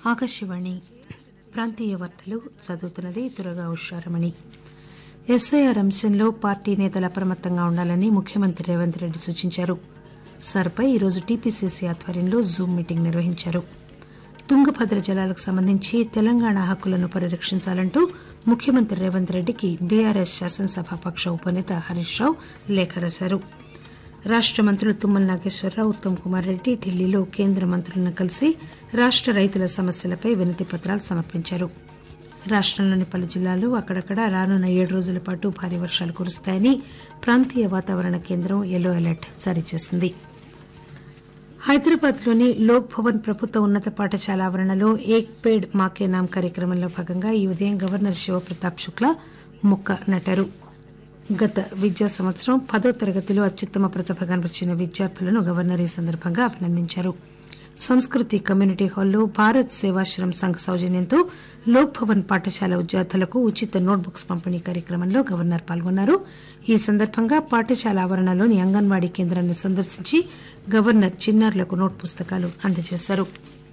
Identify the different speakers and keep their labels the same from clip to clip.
Speaker 1: ఆకాశవాణి ప్రాంతీయ వార్తలు చదువుతున్నది దురగా ఉషారమణి ఎస్ఐఆర్ అంశంలో పార్టీ నేతలు అప్రమత్తంగా ఉండాలని ముఖ్యమంత్రి రేవంత్ రెడ్డి సూచించారు సర్పై ఈరోజు టీపీసీసీ ఆధ్వర్యంలో జూమ్ మీటింగ్ నిర్వహించారు తుంగభద్ర జలాలకు సంబంధించి తెలంగాణ హక్కులను పరిరక్షించాలంటూ ముఖ్యమంత్రి రేవంత్ రెడ్డికి బీఆర్ఎస్ శాసనసభాపక్ష ఉపనేత హరీష్ రావు లేఖ రాశారు రాష్ట మంత్రులు తుమ్మల నాగేశ్వరరావు ఉత్తమ్ కుమార్ రెడ్డి ఢిల్లీలో కేంద్ర మంత్రులను కలిసి రాష్ట రైతుల సమస్యలపై వినతి పత్రాలు సమర్పించారు రాష్టంలోని పలు జిల్లాల్లో అక్కడక్కడ రానున్న ఏడు రోజుల పాటు భారీ వర్షాలు కురుస్తాయని ప్రాంతీయ వాతావరణ కేంద్రం ఎల్లో అలర్ట్ జారీ చేసింది హైదరాబాద్ లోని లోక్ భవన్ ప్రభుత్వ ఉన్నత పాఠశాల ఆవరణలో ఏక్ పేడ్ మాకే నామ్ కార్యక్రమంలో భాగంగా ఈ ఉదయం గవర్నర్ శివప్రతాప్ శుక్లా మొక్క నాటారు గత విద్యా సంవత్సరం పదో తరగతిలో అత్యుత్తమ ప్రతిభ కనబరిచిన విద్యార్థులను గవర్నర్ ఈ సందర్భంగా అభినందించారు సంస్కృతి కమ్యూనిటీ హాల్లో భారత్ సేవాశ్రమ్ సంఘ్ సౌజన్యంతో లోక్ భవన్ పాఠశాల విద్యార్థులకు ఉచిత నోట్ బుక్స్ పంపిణీ కార్యక్రమంలో గవర్నర్ పాల్గొన్నారు ఈ సందర్భంగా పాఠశాల ఆవరణలోని అంగన్వాడీ కేంద్రాన్ని సందర్శించి గవర్నర్ చిన్నారులకు నోట్ పుస్తకాలు అందజేశారు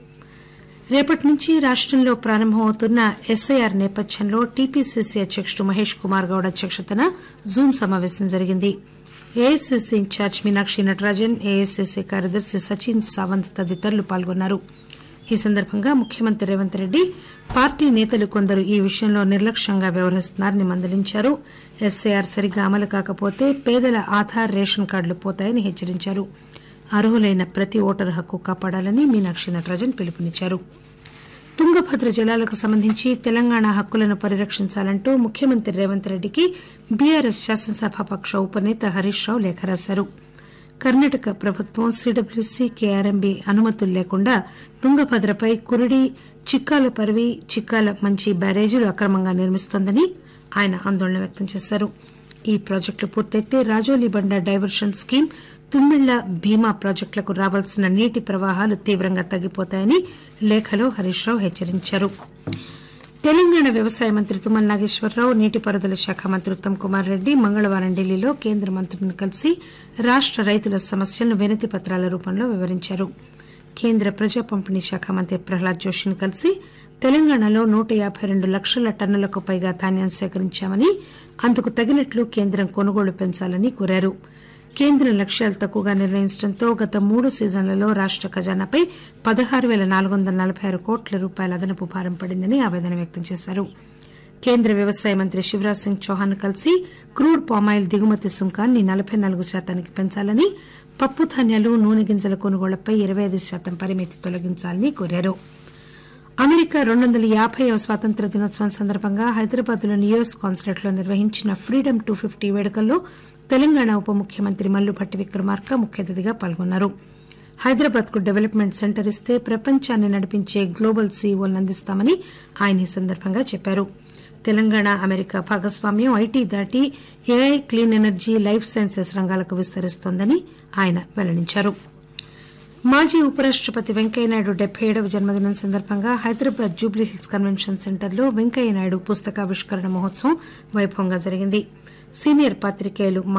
Speaker 1: రేపటి నుంచి రాష్టంలో ప్రారంభమవుతున్న ఎస్ఐఆర్ నేపథ్యంలో టీపీసీసీ అధ్యకుడు మహేష్ కుమార్ గౌడ్ అధ్యక్షతన జూమ్ సమావేశం జరిగింది AICC incharge Meenakshi Natarajan AICC కార్యదర్శి సచిన్ సావంత్ తదితరులు పాల్గొన్నారు ఈ సందర్భంగా ముఖ్యమంత్రి రేవంత్ రెడ్డి పార్టీ నేతలు కొందరు ఈ విషయంలో నిర్లక్ష్యంగా వ్యవహరిస్తున్నారని మందలించారు ఎస్ఐఆర్ సరిగ్గా అమలు కాకపోతే పేదల ఆధార్ రేషన్ కార్డులు పోతాయని హెచ్చరించారు అర్హులైన ప్రతి ఓటరు హక్కు కాపాడాలని మీనాక్షి నటరాజన్ పిలుపునిచ్చారు తుంగభద్ర జలాలకు సంబంధించి తెలంగాణ హక్కులను పరిరక్షించాలంటూ ముఖ్యమంత్రి రేవంత్ రెడ్డికి బీఆర్ఎస్ శాసనసభాపక్ష ఉపనేత హరీష్ రావు లేఖ రాశారు కర్ణాటక ప్రభుత్వం సీడబ్ల్యూసీ కేఆర్ఎంబీ అనుమతులు లేకుండా తుంగభద్రపై కురిడి చిక్కాల పరివి చిక్కాల మంచి బ్యారేజీలు అక్రమంగా నిర్మిస్తోందని ఆయన ఆందోళన వ్యక్తం చేశారు ఈ ప్రాజెక్టులు పూర్తయితే రాజోలి బండ డైవర్షన్ స్కీమ్ తుమ్మిళ్ల భీమా ప్రాజెక్టులకు రావాల్సిన నీటి ప్రవాహాలు తీవ్రంగా తగ్గిపోతాయని లేఖలో హరీష్ రావు హెచ్చరించారు తెలంగాణ వ్యవసాయ మంత్రి తుమ్మల నాగేశ్వరరావు నీటిపారుదల శాఖ మంత్రి ఉత్తమ్ కుమార్ రెడ్డి మంగళవారం ఢిల్లీలో కేంద్ర మంత్రులను కలిసి రాష్ట రైతుల సమస్యలను వినతి పత్రాల రూపంలో వివరించారు కేంద్ర ప్రజా పంపిణీ శాఖ మంత్రి ప్రహ్లాద్ జోషిని కలిసి తెలంగాణలో నూట యాబై రెండు లక్షల టన్నులకు పైగా ధాన్యం సేకరించామని అందుకు తగినట్లు కేంద్రం కొనుగోళ్లు పెంచాలని కోరారు కేంద్రం లక్ష్యాలు తక్కువగా నిర్ణయించడంతో గత మూడు సీజన్లలో రాష్ట ఖజానాపై పదహారు పేల నాలుగు వందల నలబై ఆరు కోట్ల రూపాయల అదనపు భారం పడిందని ఆవేదన వ్యక్తం చేశారు కేంద్ర వ్యవసాయ మంత్రి శివరాజ్ సింగ్ చౌహాన్ కలిసి క్రూడ్ పామాయిల్ దిగుమతి సుంకాన్ని నలబై నాలుగు శాతానికి పెంచాలని పప్పు ధాన్యాలు నూనె గింజల కొనుగోళ్లపై ఇరవై ఐదు శాతం పరిమితి తొలగించాలని కోరారు అమెరికా రెండు వందల యాబైవ స్వాతంత్ర దినోత్సవం సందర్భంగా హైదరాబాద్ లోని యుఎస్ కాన్సులేట్ లో నిర్వహించిన ఫ్రీడమ్ టూ ఫిఫ్టీ వేడుకల్లో తెలంగాణ ఉప ముఖ్యమంత్రి మల్లుభట్టి విక్రమార్క ముఖ్య అతిథిగా పాల్గొన్నారు హైదరాబాద్ కు డెవలప్మెంట్ సెంటర్ ఇస్తే ప్రపంచాన్ని నడిపించే గ్లోబల్ సీఈఓలను అందిస్తామని ఆయన ఈ సందర్భంగా చెప్పారు తెలంగాణ అమెరికా భాగస్వామ్యం ఐటీ దాటి AI clean energy life sciences రంగాలకు విస్తరిస్తోందని ఆయన వెల్లడించారు మాజీ ఉపరాష్టపతి వెంకయ్యనాయుడు డెబ్బై ఏడవ జన్మదినం సందర్భంగా హైదరాబాద్ జూబ్లీహిల్స్ కన్వెన్షన్ సెంటర్లో వెంకయ్యనాయుడు పుస్తకావిష్కరణ మహోత్సవం వైభవంగా జరిగింది సీనియర్ పాత్రికేయులు